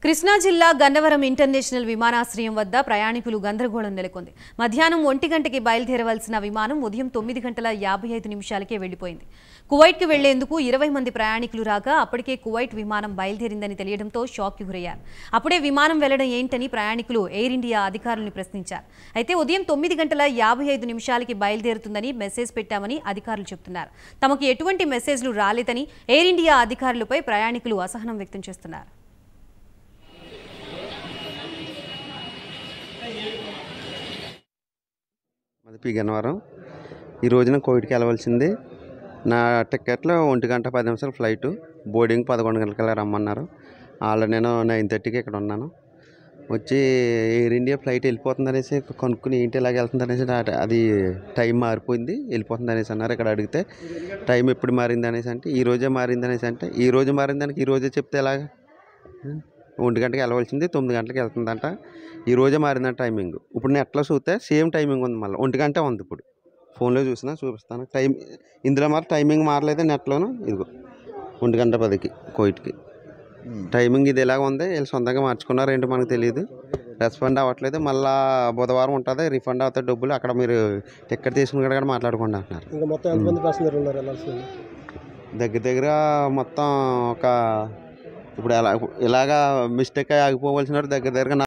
కృష్ణా జిల్లా గన్నవరం ఇంటర్నేషనల్ విమానాశ్రయం వద్ద ప్రయాణికులు గందరగోళం నెలకొంది మధ్యాహ్నం ఒంటి గంటకి బయలుదేరవలసిన విమానం ఉదయం తొమ్మిది గంటల యాభై ఐదు నిమిషాలకే వెళ్లిపోయింది కువైట్కి వెళ్లేందుకు ఇరవై మంది ప్రయాణికులు రాగా అప్పటికే కువైట్ విమానం బయలుదేరిందని తెలియడంతో షాక్కి గురయ్యారు అప్పుడే విమానం వెళ్లడం ఏంటని ప్రయాణికులు ఎయిర్ ఇండియా అధికారులను ప్రశ్నించారు అయితే ఉదయం తొమ్మిది గంటల యాభై ఐదు నిమిషాలకి బయలుదేరుతుందని మెసేజ్ పెట్టామని అధికారులు చెబుతున్నారు తమకు ఎటువంటి మెసేజ్లు రాలేదని ఎయిర్ ఇండియా అధికారులపై ప్రయాణికులు అసహనం వ్యక్తం చేస్తున్నారు మాది పి గన్నవరం ఈ రోజున కోవిడ్కి వెళ్ళవలసింది నా టికెట్లో ఒంటి గంట పది నిమిషాలు ఫ్లైట్ బోర్డింగ్ పదకొండు గంటలకల్లా రమ్మన్నారు ఆల్రెడీ నేను నైన్ థర్టీకి ఇక్కడ ఉన్నాను వచ్చి ఎయిర్ ఇండియా ఫ్లైట్ వెళ్ళిపోతుంది అనేసి కనుక్కుని ఏంటి ఇలాగ వెళ్తుంది అనేసి నా- అది టైం మారిపోయింది వెళ్ళిపోతుంది అనేసి అన్నారు ఇక్కడ అడిగితే టైం ఎప్పుడు మారింది అనేసి అంటే ఈ రోజే మారింది అనేసి అంటే ఈ రోజు మారిందానికి ఈ రోజే చెప్తే ఎలాగ ఒంటి గంటకి వెళ్ళవలసింది తొమ్మిది గంటలకు వెళ్తుందంట ఈ రోజే మారిందంట టైమింగ్ ఇప్పుడు నెట్లో చూస్తే సేమ్ టైమింగ్ ఉంది మళ్ళీ ఒంటి గంట ఉంది ఇప్పుడు ఫోన్లో చూసినా చూపిస్తాను టైం ఇందులో మరి టైమింగ్ మారలేదు నెట్లోను ఇదిగో ఒంటి గంట పదికి కోయిట్కి టైమింగ్ ఇది ఎలాగ ఉంది వీళ్ళు సొంతంగా మార్చుకున్నారు ఏంటో మనకు తెలియదు రెస్పాండ్ అవ్వట్లేదు మళ్ళా బుధవారం ఉంటుంది రిఫండ్ అవుతాయి డబ్బులు అక్కడ మీరు టికెట్ తీసుకుని కూడా మాట్లాడుకోండి అంటున్నారు ఇంకా మొత్తం ఎంతమంది ప్యాసింజర్లు ఉన్నారు వెళ్ళాల్సింది దగ్గర దగ్గర మొత్తం ఒక ఇప్పుడు ఎలా ఇలాగా మిస్టేక్ ఆగిపోవలసిన దగ్గర దగ్గర